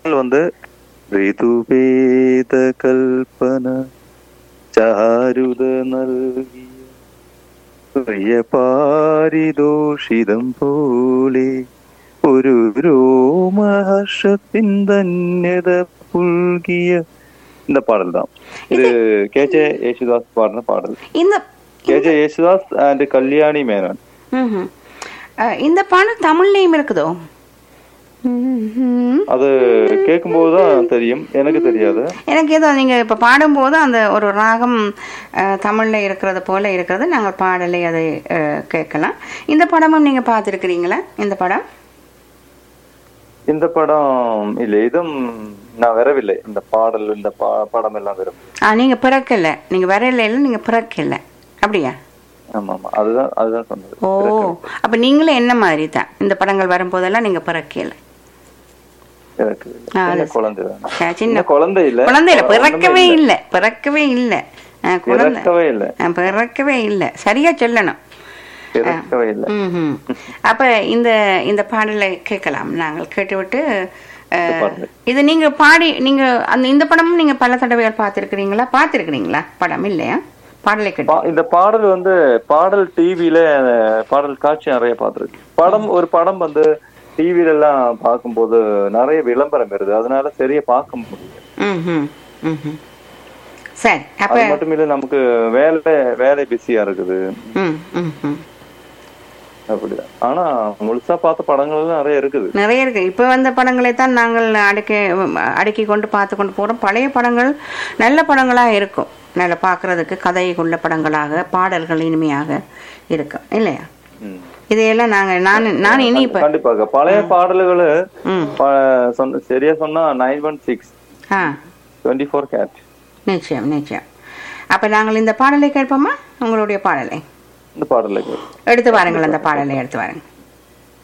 பாடல் வந்து ഋതുവേദ കൽപ്പന ചാരുത നൽകിയ പ്രിയ പാരിതോഷിതം പോലെ ഒരു രോമഹർഷത്തിൻ ധന്യത പുൽകിയ இந்த பாடல் தான் இது கே ஜே யேசுதாஸ் பாடின பாடல் இந்த K J Yesudas and Kalyani Menon ம்ஹும். அஹ், இந்த பாடல் தமிழ்லையும் இருக்குதோ ம்ஹும். அது கேட்கும்போது தான் தெரியும் எனக்கு தெரியாது எனக்கு ஏதோ நீங்க இப்ப பாடும்போது அந்த ஒரு ராகம் அஹ், தமிழ்ல இருக்கிறது போல இருக்கிறது நாங்கள் பாடலை அதை அஹ், கேட்கலாம் இந்த படமும் நீங்க பார்த்துருக்கிறீங்களா இந்த படம் இந்த படம் இல்ல இதுவும் நான் வரவில்லை இந்த பாடல் இந்த பா- படம் எல்லாம் வரும் ஆ நீங்க பிறக்கல நீங்க வரையில இல்லை நீங்க பிறக்கல அப்படியா ஆமா ஆமா அதுதான் அதுதான் சொன்னது ஓ அப்ப நீங்களும் என்ன மாதிரி தான் இந்த படங்கள் வரும்போதெல்லாம் நீங்க பிறக்கல எனக்கு ஆ, அது சின்ன குழந்தை தான். ஆ, சின்ன சின்ன குழந்தை இல்ல குழந்தை இல்ல ஒண்ணுமே பிறக்கவே இல்ல பிறக்கவே இல்ல ஆ, குழந்தை பிறக்கவே இல்ல ஆ, பிறக்கவே இல்ல சரியா சொல்லணும் பிறக்கவே இல்ல ம்ஹும். அப்ப இந்த இந்த பாடலை கேட்கலாம் நாங்கள் கேட்டுவிட்டு அஹ், பாடலை. இது நீங்க பாடி நீங்க அந்த இந்த படமும் நீங்க பல தடவைகள் பார்த்திருக்கிறீங்களா பார்த்திருக்கிறீங்களா படம் இல்லையா பாடலை கேட்டு பா- இந்த பாடல் வந்து பாடல் டிவில பாடல் காட்சி நிறைய பார்த்திருக்கு படம் ஒரு படம் வந்து டிவில எல்லாம் பார்க்கும்போது நிறைய விளம்பரம் வருது அதனால சரியா பார்க்க முடியல ம்ஹும். ம்ஹும். சரி அப்ப அது மட்டும் இல்ல நமக்கு வேலை வேலை பிஸியா இருக்குது ம், ம்ஹும். அப்படிதான் ஆனா முழுசா பார்த்த படங்கள் எல்லாம் நிறைய இருக்குது நிறைய இருக்கு இப்ப வந்த படங்களை தான் நாங்கள் அடுக்கி அடுக்கி கொண்டு பார்த்து கொண்டு போறோம் பழைய படங்கள் நல்ல படங்களா இருக்கும் நல்ல பார்க்கிறதுக்கு கதைக்குள்ள படங்களாக பாடல்கள் இனிமையாக இருக்கும் இல்லையா ம். இதையெல்லாம் நாங்க நான் நான் இனி இப்ப கண்டிப்பாக பழைய பாடல்கள் ம் சொன்ன சரியா சொன்னா nine one six ah twenty four கேட் நிச்சயம் நிச்சயம் அப்ப நாங்கள் இந்த பாடலை கேட்போமா உங்களுடைய பாடலை இந்த பாடலுக்கு எடுத்து வாருங்கள் அந்த பாடலை எடுத்து வாருங்கள்